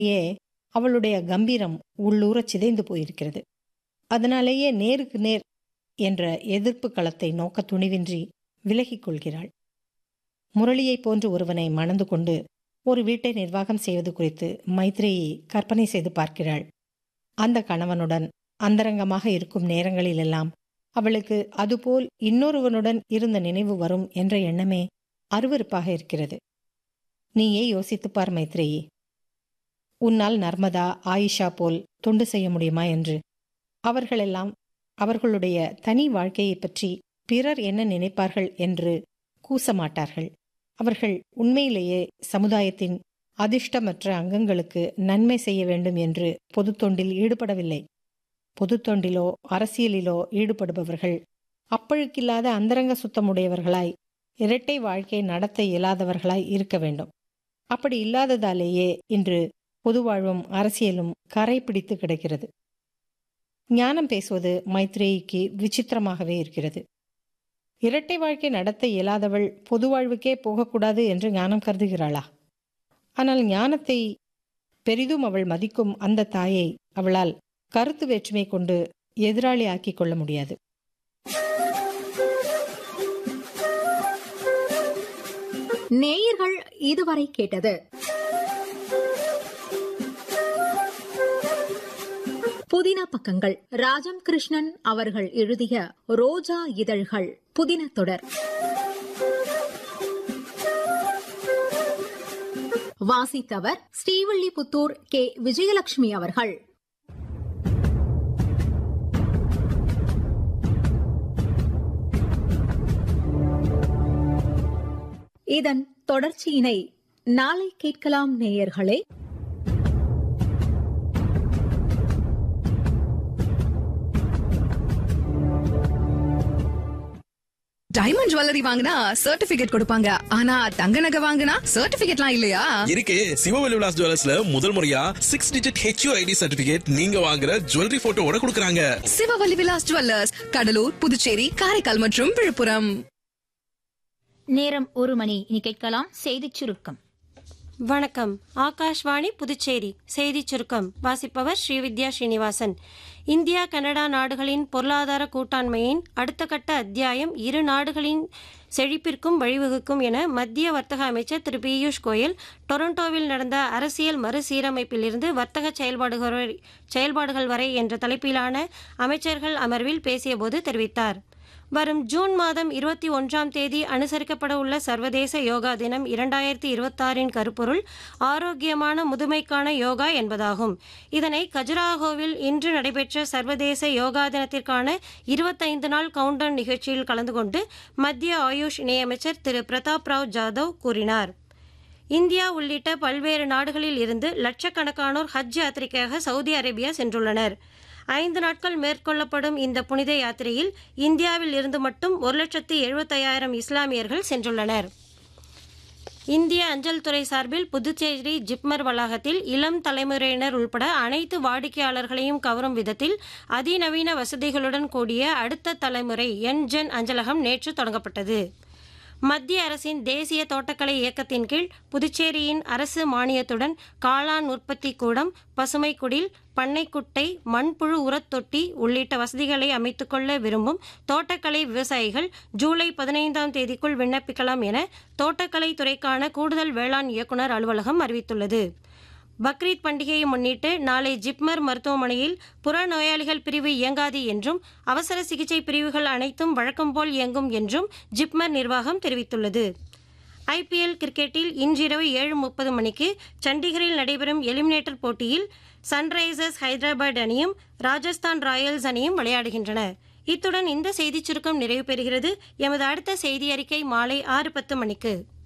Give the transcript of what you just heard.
ஏ அவளுடைய கம்பீரம் உள்ளூரச் சிதைந்து போயிருக்கிறது அதனாலேயே நேருக்கு நேர் என்ற எதிர்ப்பு களத்தை நோக்க துணிவின்றி விலகிக் கொள்கிறாள் முரளியைப் போன்று ஒருவனை மணந்து கொண்டு ஒரு வீட்டை நிர்வாகம் செய்வது குறித்து மைத்ரேயி கற்பனை செய்து பார்க்கிறாள் அந்த கணவனுடன் அந்தரங்கமாக இருக்கும் நேரங்களிலெல்லாம் அவளுக்கு அதுபோல் இன்னொருவனுடன் இருந்த நினைவு வரும் என்ற எண்ணமே அருவருப்பாக இருக்கிறது நீயே யோசித்துப் பார் மைத்ரேயி உன்னால் நர்மதா ஆயிஷா போல் தொண்டு செய்ய முடியுமா என்று அவர்களெல்லாம் அவர்களுடைய தனி வாழ்க்கையைப் பற்றி பிறர் என்ன நினைப்பார்கள் என்று கூசமாட்டார்கள் அவர்கள் உண்மையிலேயே சமுதாயத்தின் அதிர்ஷ்டமற்ற அங்கங்களுக்கு நன்மை செய்ய வேண்டும் என்று பொது தொண்டில் ஈடுபடவில்லை பொது தொண்டிலோ அரசியலிலோ ஈடுபடுபவர்கள் அப்பழுக்கில்லாத அந்தரங்க சுத்தமுடையவர்களாய் இரட்டை வாழ்க்கை நடத்த இயலாதவர்களாய் இருக்க வேண்டும் அப்படி இல்லாததாலேயே இன்று பொது வாழ்வும் அரசியலும் கரை பிடித்து கிடக்கிறது ஞானம் பேசுவது மைத்ரேயிக்கு விசித்திரமாகவே இருக்கிறது இரட்டை வாழ்க்கை நடத்த இயலாதவள் பொது வாழ்வுக்கே போகக்கூடாது என்று ஞானம் கருதுகிறாளா ஆனால் ஞானத்தை பெரிதும் அவள் மதிக்கும் அந்த தாயை அவளால் கருத்து வேற்றுமை கொண்டு எதிராளி ஆக்கிக் கொள்ள முடியாது நேயர்கள் இதுவரை கேட்டது புதின பக்கங்கள் ராஜம் கிருஷ்ணன் அவர்கள் எழுதிய ரோஜா இதழ்கள் புதின தொடர் வாசித்தவர் ஸ்ரீவில்லிபுத்தூர் கே விஜயலட்சுமி அவர்கள் இதன் தொடர்ச்சியினை நாளை கேட்கலாம் நேயர்களே டைமண்ட் ஜுவல்லரி வாங்கினா சர்டிபிகேட் கொடுப்பாங்க ஆனா தங்க நகை வாங்கினா சர்டிபிகேட்லாம் இல்லையா இருக்கு சிவவெளி விலாஸ் ஜுவல்லர்ஸ்ல முதல் முறையா six digit HU ID certificate நீங்க வாங்குற ஜுவல்லரி போட்டோவோட கொடுக்கறாங்க சிவவல்லி விலாஸ் ஜுவல்லர்ஸ் கடலூர் புதுச்சேரி காரைக்கால் மற்றும் விழுப்புரம் நேரம் ஒரு மணி இனி கேட்கலாம் செய்திச் சுருக்கம் வணக்கம் ஆகாஷ்வாணி புதுச்சேரி செய்திச் சுருக்கம் வாசிப்பவர் ஸ்ரீவித்யா ஸ்ரீனிவாசன் இந்தியா கனடா நாடுகளின் பொருளாதார கூட்டாண்மையின் அடுத்த கட்ட அத்தியாயம் இரு நாடுகளின் செழிப்பிற்கும் வழிவகுக்கும் என மத்திய வர்த்தக அமைச்சர் திரு பியூஷ் கோயல் டொரண்டோவில் நடந்த அரசியல் மறுசீரமைப்பிலிருந்து வர்த்தக செயல்பாடுகள் வரை செயல்பாடுகள் வரை என்ற தலைப்பிலான அமைச்சர்கள் அமர்வில் பேசியபோது தெரிவித்தார் வரும் ஜூன் மாதம் இருபத்தி ஒன்றாம் தேதி அனுசரிக்கப்பட உள்ள சர்வதேச யோகா தினம் இரண்டாயிரத்தி இருபத்தாறின் கருப்பொருள் ஆரோக்கியமான முதுமைக்கான யோகா என்பதாகும் இதனை கஜுராஹோவில் இன்று நடைபெற்ற சர்வதேச யோகா தினத்திற்கான இருபத்தைந்து நாள் கவுண்டவுன் நிகழ்ச்சியில் கலந்து கொண்டு மத்திய ஆயுஷ் இணையமைச்சர் திரு பிரதாப் ராவ் ஜாதவ் கூறினார் இந்தியா உள்ளிட்ட பல்வேறு நாடுகளில் இருந்து லட்சக்கணக்கானோர் ஹஜ் யாத்திரைக்காக சவுதி அரேபியா சென்றுள்ளனர் ஐந்து நாட்கள் மேற்கொள்ளப்படும் இந்த புனித யாத்திரையில் இந்தியாவில் இருந்து மட்டும் ஒரு லட்சத்தி எழுபத்தையாயிரம் இஸ்லாமியர்கள் சென்றுள்ளனர் இந்திய அஞ்சல் துறை சார்பில் புதுச்சேரி ஜிப்மர் வளாகத்தில் இளம் தலைமுறையினர் உள்பட அனைத்து வாடிக்கையாளர்களையும் கவரும் விதத்தில் அதிநவீன வசதிகளுடன் கூடிய அடுத்த தலைமுறை என்ஜென் அஞ்சலகம் நேற்று தொடங்கப்பட்டது மத்திய அரசின் தேசிய தோட்டக்கலை இயக்கத்தின் கீழ் புதுச்சேரியின் அரசு மானியத்துடன் காளான் உற்பத்தி கூடம் பசுமை குடில் பண்ணைக்குட்டை மண்புழு உரத்தொட்டி உள்ளிட்ட வசதிகளை அமைத்துக்கொள்ள விரும்பும் தோட்டக்கலை விவசாயிகள் ஜூலை பதினைந்தாம் தேதிக்குள் விண்ணப்பிக்கலாம் என தோட்டக்கலை துறைக்கான கூடுதல் வேளாண் இயக்குநர் அலுவலகம் அறிவித்துள்ளது பக்ரீத் பண்டிகையை முன்னிட்டு நாளை ஜிப்மர் மருத்துவமனையில் புறநோயாளிகள் பிரிவு இயங்காது என்றும் அவசர சிகிச்சை பிரிவுகள் அனைத்தும் வழக்கம்போல் இயங்கும் என்றும் ஜிப்மர் நிர்வாகம் தெரிவித்துள்ளது ஐபிஎல் கிரிக்கெட்டில் இன்றிரவு ஏழு முப்பது மணிக்கு சண்டிகரில் நடைபெறும் எலிமினேட்டர் போட்டியில் சன்ரைசர்ஸ் ஹைதராபாத் அணியும் ராஜஸ்தான் ராயல்ஸ் அணியும் விளையாடுகின்றன இத்துடன் இந்த செய்திச் சுருக்கம் நிறைவு பெறுகிறது எமது அடுத்த செய்தி அறிக்கை மாலை ஆறு பத்து மணிக்கு